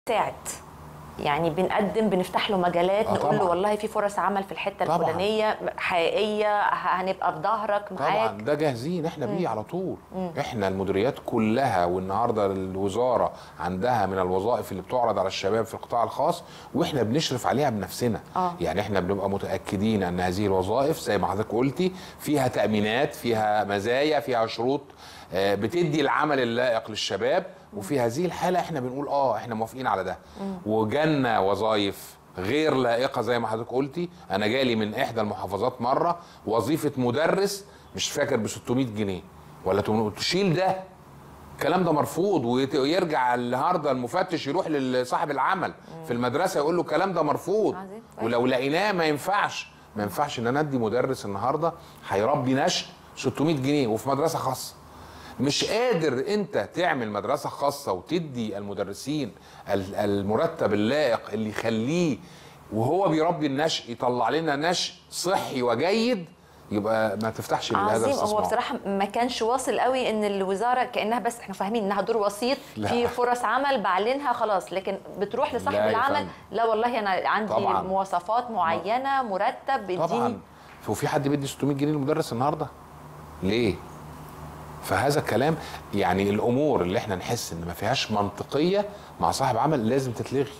ساعد يعني بنقدم بنفتح له مجالات آه نقول له طبعاً. والله في فرص عمل في الحته طبعاً. الفلانيه حقيقيه ه- هنبقى في ظهرك طبعا معاك ده جاهزين احنا بيه على طول احنا المديريات كلها والنهارده الوزاره عندها من الوظائف اللي بتعرض على الشباب في القطاع الخاص واحنا بنشرف عليها بنفسنا آه. يعني احنا بنبقى متاكدين ان هذه الوظائف زي ما حضرتك قلتي فيها تامينات فيها مزايا فيها شروط آه، بتدي العمل اللائق للشباب وفي هذه الحاله احنا بنقول اه احنا موافقين على ده وجالنا وظائف غير لائقه زي ما حضرتك قلتي انا جالي من احدى المحافظات مره وظيفه مدرس مش فاكر ب 600 جنيه ولا 800 تشيل ده الكلام ده مرفوض ويت- ويرجع النهارده المفتش يروح لصاحب العمل في المدرسه يقول له الكلام ده مرفوض عظيم. كويس. ولو لقيناه ما ينفعش ما ينفعش ان انا ادي مدرس النهارده هيربي نشء 600 جنيه وفي مدرسه خاصه مش قادر انت تعمل مدرسه خاصه وتدي المدرسين ال- المرتب اللائق اللي يخليه وهو بيربي النشء يطلع لنا نشء صحي وجيد يبقى ما تفتحش لهذا عظيم هو الاستثمار بصراحه ما كانش واصل قوي ان الوزاره كانها بس احنا فاهمين انها دور وسيط لا. في فرص عمل بعلنها خلاص لكن بتروح لصاحب لا يا العمل فندم. لا والله انا عندي طبعاً. مواصفات معينه مرتب بيديني طبعا وفي حد بيدي 600 جنيه للمدرس النهارده ليه فهذا الكلام يعني الامور اللي احنا نحس ان ما فيهاش منطقيه مع صاحب عمل لازم تتلغي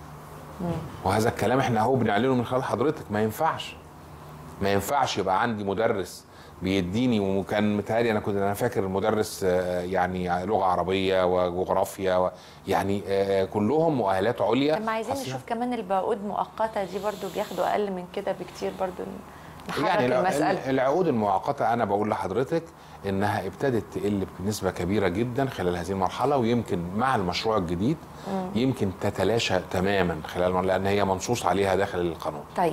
وهذا الكلام احنا اهو بنعلنه من خلال حضرتك ما ينفعش ما ينفعش يبقى عندي مدرس بيديني وكان متهيألي انا كنت انا فاكر مدرس آه، يعني لغه عربيه وجغرافيا و يعني آه، كلهم مؤهلات عليا لما عايزين حاسين- نشوف كمان البعقود مؤقته دي برضو بياخدوا اقل من كده بكتير برضو نحرك يعني الع- المساله العقود المؤقته انا بقول لحضرتك انها ابتدت تقل بنسبه كبيره جدا خلال هذه المرحله ويمكن مع المشروع الجديد يمكن تتلاشى تماما خلال لان هي منصوص عليها داخل القانون طيب